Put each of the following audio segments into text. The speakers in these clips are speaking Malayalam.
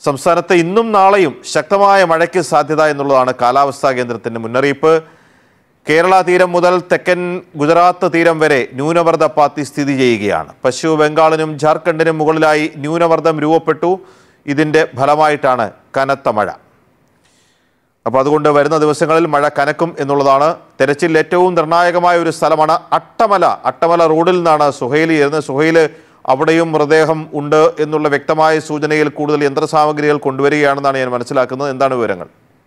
സംസ്ഥാനത്ത് ഇന്നും നാളെയും ശക്തമായ മഴയ്ക്ക് സാധ്യത എന്നുള്ളതാണ് കാലാവസ്ഥാ കേന്ദ്രത്തിന്റെ മുന്നറിയിപ്പ് കേരള തീരം മുതൽ തെക്കൻ ഗുജറാത്ത് തീരം വരെ ന്യൂനമർദ്ദ പാത്തി സ്ഥിതി ചെയ്യുകയാണ് പശ്ചിമ ബംഗാളിനും ജാർഖണ്ഡിനും മുകളിലായി ന്യൂനമർദ്ദം രൂപപ്പെട്ടു ഇതിന്റെ ഫലമായിട്ടാണ് കനത്ത മഴ അപ്പോൾ അതുകൊണ്ട് വരുന്ന ദിവസങ്ങളിൽ മഴ കനക്കും എന്നുള്ളതാണ് തെരച്ചിൽ ഏറ്റവും നിർണായകമായ ഒരു സ്ഥലമാണ് അട്ടമല അട്ടമല റോഡിൽ നിന്നാണ് സുഹൈലി ഇരുന്നത് സുഹൈല് അവിടെയും മൃതദേഹം ഉണ്ട് എന്നുള്ള വ്യക്തമായ സൂചനയിൽ കൂടുതൽ യന്ത്രസാമഗ്രികൾ കൊണ്ടുവരികയാണെന്നാണ് ഞാൻ മനസ്സിലാക്കുന്നത് എന്താണ് വിവരങ്ങൾ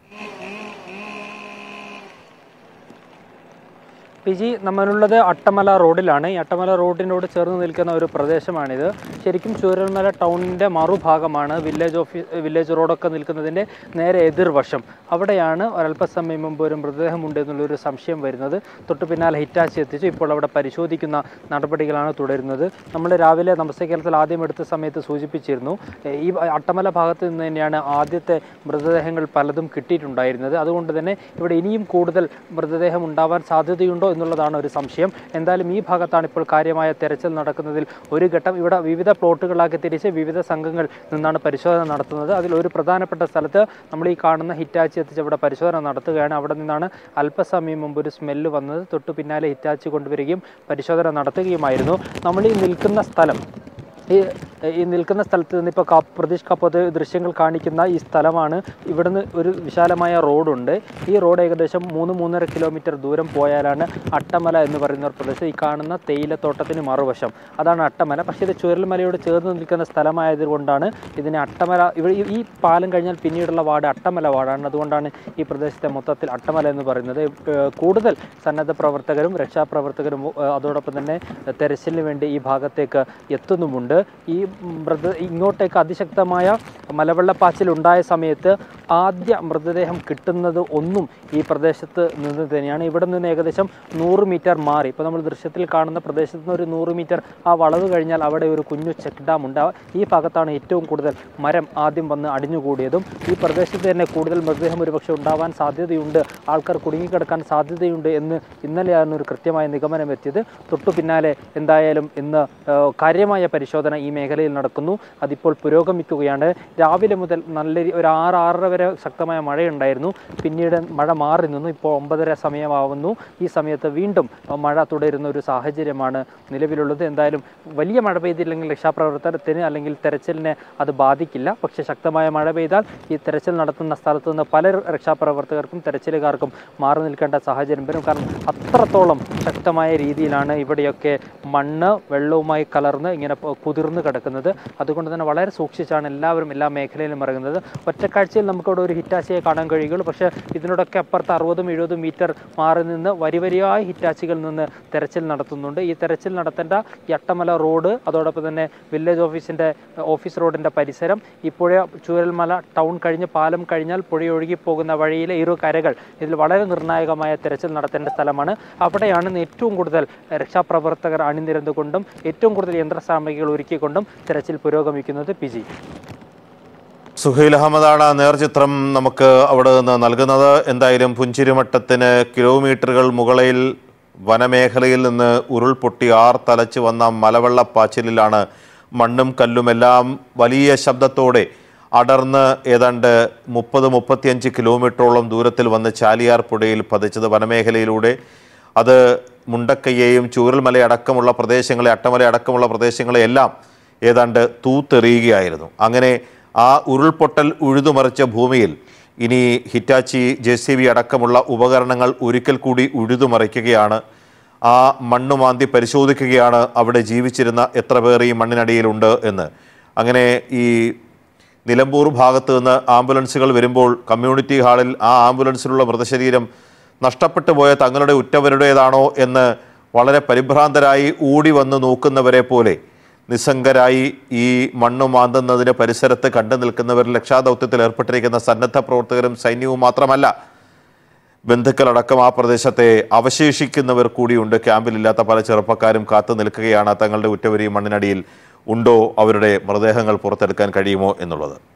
പി ജി നമ്മളുള്ളത് അട്ടമല റോഡിലാണ് ഈ അട്ടമല റോഡിനോട് ചേർന്ന് നിൽക്കുന്ന ഒരു പ്രദേശമാണിത് ശരിക്കും ചൂരൽമല ടൗണിൻ്റെ മറുഭാഗമാണ് വില്ലേജ് ഓഫീസ് വില്ലേജ് റോഡൊക്കെ നിൽക്കുന്നതിൻ്റെ നേരെ എതിർവശം അവിടെയാണ് ഒരല്പസമയം മുമ്പ് ഒരു മൃതദേഹമുണ്ട് എന്നുള്ളൊരു സംശയം വരുന്നത് തൊട്ട് പിന്നാലെ ഹിറ്റാച്ചി എത്തിച്ചു ഇപ്പോൾ അവിടെ പരിശോധിക്കുന്ന നടപടികളാണ് തുടരുന്നത് നമ്മൾ രാവിലെ നമസ്തേ കേരളത്തിൽ ആദ്യം എടുത്ത സമയത്ത് സൂചിപ്പിച്ചിരുന്നു ഏഹ് ഈ അട്ടമല ഭാഗത്ത് നിന്ന് തന്നെയാണ് ആദ്യത്തെ മൃതദേഹങ്ങൾ പലതും കിട്ടിയിട്ടുണ്ടായിരുന്നത് അതുകൊണ്ട് തന്നെ ഇവിടെ ഇനിയും കൂടുതൽ മൃതദേഹം ഉണ്ടാവാൻ സാധ്യതയുണ്ടോ എന്നുള്ളതാണ് ഒരു സംശയം എന്തായാലും ഈ ഭാഗത്താണ് ഇപ്പോൾ കാര്യമായ തെരച്ചിൽ നടക്കുന്നതിൽ ഒരു ഘട്ടം ഇവിടെ വിവിധ പ്ലോട്ടുകളാക്കി തിരിച്ച് വിവിധ സംഘങ്ങൾ നിന്നാണ് പരിശോധന നടത്തുന്നത് അതിൽ ഒരു പ്രധാനപ്പെട്ട സ്ഥലത്ത് നമ്മൾ ഈ കാണുന്ന ഹിറ്റാച്ചി എത്തിച്ച് അവിടെ പരിശോധന നടത്തുകയാണ് അവിടെ നിന്നാണ് അല്പസമയം മുമ്പ് ഒരു സ്മെല്ല് വന്നത് തൊട്ടു പിന്നാലെ ഹിറ്റാച്ചി കൊണ്ടുവരികയും പരിശോധന നടത്തുകയുമായിരുന്നു നമ്മൾ ഈ നിൽക്കുന്ന സ്ഥലം ഈ ഈ നിൽക്കുന്ന സ്ഥലത്ത് നിന്ന് ഇപ്പോൾ കാ പ്രതീഷ് കപ്പോത്ത് ദൃശ്യങ്ങൾ കാണിക്കുന്ന ഈ സ്ഥലമാണ് ഇവിടുന്ന് ഒരു വിശാലമായ റോഡുണ്ട് ഈ റോഡ് ഏകദേശം മൂന്ന് മൂന്നര കിലോമീറ്റർ ദൂരം പോയാലാണ് അട്ടമല എന്ന് പറയുന്ന ഒരു പ്രദേശം ഈ കാണുന്ന തേയിലത്തോട്ടത്തിന് മറുവശം അതാണ് അട്ടമല പക്ഷേ ഇത് ചുരൽമലയോട് ചേർന്ന് നിൽക്കുന്ന സ്ഥലമായതുകൊണ്ടാണ് ഇതിനെ അട്ടമല ഇവിടെ ഈ- ഈ പാലം കഴിഞ്ഞാൽ പിന്നീടുള്ള വാർഡ് അട്ടമല വാർഡാണ് അതുകൊണ്ടാണ് ഈ പ്രദേശത്തെ മൊത്തത്തിൽ അട്ടമല എന്ന് പറയുന്നത് ഏഹ് കൂടുതൽ സന്നദ്ധ പ്രവർത്തകരും രക്ഷാപ്രവർത്തകരും ഏഹ് അതോടൊപ്പം തന്നെ തെരച്ചിലിന് വേണ്ടി ഈ ഭാഗത്തേക്ക് എത്തുന്നുമുണ്ട് ഈ മൃത ഇങ്ങോട്ടേക്ക് അതിശക്തമായ മലവെള്ളപ്പാച്ചിൽ ഉണ്ടായ സമയത്ത് ആദ്യ മൃതദേഹം കിട്ടുന്നത് ഒന്നും ഈ പ്രദേശത്ത് നിന്ന് തന്നെയാണ് ഇവിടെ നിന്ന് ഏകദേശം നൂറ് മീറ്റർ മാറി ഇപ്പോൾ നമ്മൾ ദൃശ്യത്തിൽ കാണുന്ന പ്രദേശത്ത് നിന്ന് ഒരു നൂറ് മീറ്റർ ആ വളവ് കഴിഞ്ഞാൽ അവിടെ ഒരു കുഞ്ഞു ചെക്ക് ഡാം ഉണ്ട് ആ- ഈ ഭാഗത്താണ് ഏറ്റവും കൂടുതൽ മരം ആദ്യം വന്ന് അടിഞ്ഞുകൂടിയതും ഈ പ്രദേശത്ത് തന്നെ കൂടുതൽ മൃതദേഹം ഒരുപക്ഷെ ഉണ്ടാവാൻ സാധ്യതയുണ്ട് ആൾക്കാർ കുടുങ്ങിക്കിടക്കാൻ സാധ്യതയുണ്ട് എന്ന് ഇന്നലെയാണ് ഒരു കൃത്യമായ നിഗമനം എത്തിയത് തൊട്ടു പിന്നാലെ എന്തായാലും ഇന്ന് ഏഹ്, കാര്യമായ പരിശോധന ഈ മേഖലയിൽ നടക്കുന്നു അതിപ്പോൾ പുരോഗമിക്കുകയാണ് രാവിലെ മുതൽ നല്ല രീ- ഒരു ആറ് ആറര വരെ ശക്തമായ മഴയുണ്ടായിരുന്നു പിന്നീട് മഴ മാറി നിന്നു ഇപ്പോൾ ഒമ്പതര സമയമാവുന്നു ഈ സമയത്ത് വീണ്ടും അഹ്, മഴ തുടരുന്ന ഒരു സാഹചര്യമാണ് നിലവിലുള്ളത് എന്തായാലും വലിയ മഴ പെയ്തില്ലെങ്കിൽ രക്ഷാപ്രവർത്തനത്തിന് അല്ലെങ്കിൽ തെരച്ചിലിനെ അത് ബാധിക്കില്ല പക്ഷേ ശക്തമായ മഴ പെയ്താൽ ഈ തെരച്ചിൽ നടത്തുന്ന സ്ഥലത്ത് നിന്ന് പല രക്ഷാപ്രവർത്തകർക്കും തെരച്ചിലുകാർക്കും മാറി നിൽക്കേണ്ട സാഹചര്യം വരും കാരണം അത്രത്തോളം ശക്തമായ രീതിയിലാണ് ഇവിടെയൊക്കെ മണ്ണ് വെള്ളവുമായി കലർന്ന് ഇങ്ങനെ പ- കുതിർന്ന് കിടക്കുന്നത് അതുകൊണ്ട് തന്നെ വളരെ സൂക്ഷിച്ചാണ് എല്ലാവരും എല്ലാ മേഖലയിലും ഇറങ്ങുന്നത് ഒറ്റക്കാഴ്ചയിൽ നമുക്കിവിടെ ഒരു ഹിറ്റാച്ചിയെ കാണാൻ കഴിയുകയുള്ളൂ പക്ഷേ ഇതിനോടൊക്കെ അപ്പുറത്ത് അറുപതും എഴുപതും മീറ്റർ മാറി നിന്ന് വരി വരിയായി ഹിറ്റാച്ചികളിൽ നിന്ന് തെരച്ചിൽ നടത്തുന്നുണ്ട് ഈ തെരച്ചിൽ നടത്തേണ്ട ഈ അട്ടമല റോഡ് അതോടൊപ്പം തന്നെ വില്ലേജ് ഓഫീസിൻ്റെ ഓഫീസ് റോഡിൻ്റെ പരിസരം ഈ പുഴ ചൂരൽമല ടൗൺ കഴിഞ്ഞ് പാലം കഴിഞ്ഞാൽ പുഴയൊഴുകി പോകുന്ന വഴിയിലെ ഇരു കരകൾ ഇതിൽ വളരെ നിർണായകമായ തെരച്ചിൽ നടത്തേണ്ട സ്ഥലമാണ് അവിടെയാണ് ഇന്ന് ഏറ്റവും കൂടുതൽ രക്ഷാപ്രവർത്തകർ അണിനിരന്നുകൊണ്ടും ഏറ്റവും കൂടുതൽ യന്ത്രസാമഗ്രികൾ ഒരുക്കിക്കൊണ്ടും തെരച്ചിൽ പുരോഗമിക്കുന്നത് പി ജി സുഹൈൽ അഹമ്മദാണ് നേർചിത്രം നമുക്ക് അവിടെ നിന്ന് നൽകുന്നത് എന്തായാലും പുഞ്ചിരിമട്ടത്തിന് കിലോമീറ്ററുകൾ മുകളിൽ വനമേഖലയിൽ നിന്ന് ഉരുൾപൊട്ടി ആർ തലച്ച് വന്ന മലവെള്ളപ്പാച്ചിലിലാണ് മണ്ണും കല്ലുമെല്ലാം വലിയ ശബ്ദത്തോടെ അടർന്ന് ഏതാണ്ട് മുപ്പത് മുപ്പത്തിയഞ്ച് കിലോമീറ്ററോളം ദൂരത്തിൽ വന്ന് ചാലിയാർ പുഴയിൽ പതിച്ചത് വനമേഖലയിലൂടെ അത് മുണ്ടക്കയ്യെയും ചൂരൽമല അടക്കമുള്ള പ്രദേശങ്ങളെ അട്ടമല അടക്കമുള്ള പ്രദേശങ്ങളെ എല്ലാം ഏതാണ്ട് തൂത്തെറിയുകയായിരുന്നു അങ്ങനെ ആ ഉരുൾപൊട്ടൽ ഉഴുതുമറിച്ച ഭൂമിയിൽ ഇനി ഹിറ്റാച്ചി ജെ സി ബി അടക്കമുള്ള ഉപകരണങ്ങൾ ഒരിക്കൽ കൂടി ഉഴുതുമറിക്കുകയാണ് ആ മണ്ണ് മാന്തി പരിശോധിക്കുകയാണ് അവിടെ ജീവിച്ചിരുന്ന എത്ര പേർ ഈ മണ്ണിനടിയിലുണ്ട് എന്ന് അങ്ങനെ ഈ നിലമ്പൂർ ഭാഗത്ത് നിന്ന് ആംബുലൻസുകൾ വരുമ്പോൾ കമ്മ്യൂണിറ്റി ഹാളിൽ ആ ആംബുലൻസിലുള്ള മൃതശരീരം നഷ്ടപ്പെട്ടു പോയ തങ്ങളുടെ ഉറ്റവരുടേതാണോ എന്ന് വളരെ പരിഭ്രാന്തരായി ഓടി വന്ന് നോക്കുന്നവരെ പോലെ നിസ്സംഗരായി ഈ മണ്ണ് മാന്തുന്നതിന് പരിസരത്ത് കണ്ടു നിൽക്കുന്നവരിൽ രക്ഷാദൗത്യത്തിൽ ഏർപ്പെട്ടിരിക്കുന്ന സന്നദ്ധ പ്രവർത്തകരും സൈന്യവും മാത്രമല്ല ബന്ധുക്കളടക്കം ആ പ്രദേശത്തെ അവശേഷിക്കുന്നവർ കൂടിയുണ്ട് ക്യാമ്പിലില്ലാത്ത പല ചെറുപ്പക്കാരും കാത്തു നിൽക്കുകയാണ് തങ്ങളുടെ ഉറ്റവരി മണ്ണിനടിയിൽ ഉണ്ടോ അവരുടെ മൃതദേഹങ്ങൾ പുറത്തെടുക്കാൻ കഴിയുമോ എന്നുള്ളത്